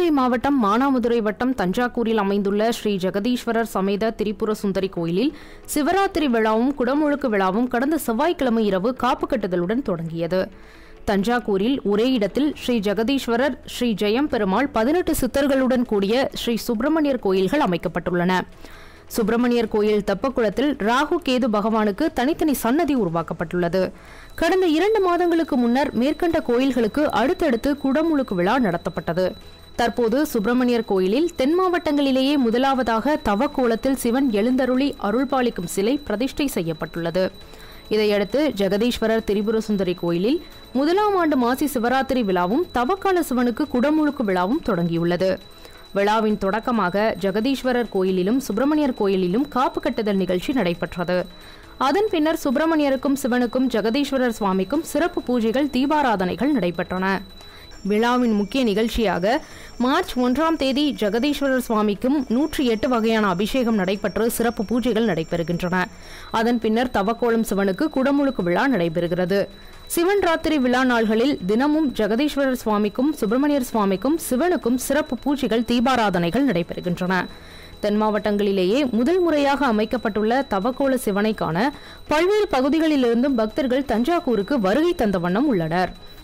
சிவகங்கை மாவட்டம் மானாமதுரை வட்டம் தஞ்சாவூரில் அமைந்துள்ள ஸ்ரீ ஜெகதீஸ்வரர் சமேத திரிபுர சுந்தரி கோயிலில் சிவராத்திரி விழாவும் குடமுழுக்கு விழாவும் கடந்த செவ்வாய்க்கிழமை இரவு காப்பு கட்டுதலுடன் தொடங்கியது தஞ்சாவூரில் ஒரே இடத்தில் ஸ்ரீ ஜெகதீஸ்வரர் ஸ்ரீ ஜெயம் பெருமாள் பதினெட்டு சித்தர்களுடன் கூடிய ஸ்ரீ சுப்பிரமணியர் கோயில்கள் அமைக்கப்பட்டுள்ளன சுப்பிரமணியர் கோயில் தெப்பக்குளத்தில் ராகு கேது பகவானுக்கு தனித்தனி சன்னதி உருவாக்கப்பட்டுள்ளது கடந்த இரண்டு மாதங்களுக்கு முன்னர் மேற்கண்ட கோயில்களுக்கு அடுத்தடுத்து குடமுழுக்கு விழா நடத்தப்பட்டது தற்போது சுப்பிரமணியர் கோயிலில் தென் மாவட்டங்களிலேயே முதலாவதாக தவக்கோலத்தில் சிவன் எழுந்தருளி அருள்பாலிக்கும் சிலை பிரதிஷ்டை செய்யப்பட்டுள்ளது இதையடுத்து ஜெகதீஸ்வரர் திரிபுர சுந்தரி கோயிலில் முதலாம் ஆண்டு மாசி சிவராத்திரி விழாவும் தவக்கால சிவனுக்கு குடமுழுக்கு விழாவும் தொடங்கியுள்ளது விழாவின் தொடக்கமாக ஜெகதீஸ்வரர் கோயிலிலும் சுப்பிரமணியர் கோயிலிலும் காப்பு கட்டுதல் நிகழ்ச்சி நடைபெற்றது அதன் பின்னர் சுப்பிரமணியருக்கும் சிவனுக்கும் ஜெகதீஸ்வரர் சுவாமிக்கும் சிறப்பு பூஜைகள் தீபாராதனைகள் நடைபெற்றன விழாவின் முக்கிய நிகழ்ச்சியாக மார்ச் ஒன்றாம் தேதி ஜெகதீஸ்வரர் சுவாமிக்கும் நூற்றி எட்டு வகையான அபிஷேகம் நடைபெற்று சிறப்பு பூஜைகள் நடைபெறுகின்றன அதன் பின்னர் தவக்கோலம் சிவனுக்கு குடமுழுக்கு விழா நடைபெறுகிறது சிவன் ராத்திரி விழா நாள்களில் தினமும் ஜெகதீஸ்வரர் சுவாமிக்கும் சுப்பிரமணியர் சுவாமிக்கும் சிவனுக்கும் சிறப்பு பூஜைகள் தீபாராதனைகள் நடைபெறுகின்றன தென் மாவட்டங்களிலேயே முதல் முறையாக அமைக்கப்பட்டுள்ள தவக்கோல சிவனை காண பல்வேறு பகுதிகளிலிருந்தும் பக்தர்கள் தஞ்சாவூருக்கு வருகை தந்த வண்ணம் உள்ளனர்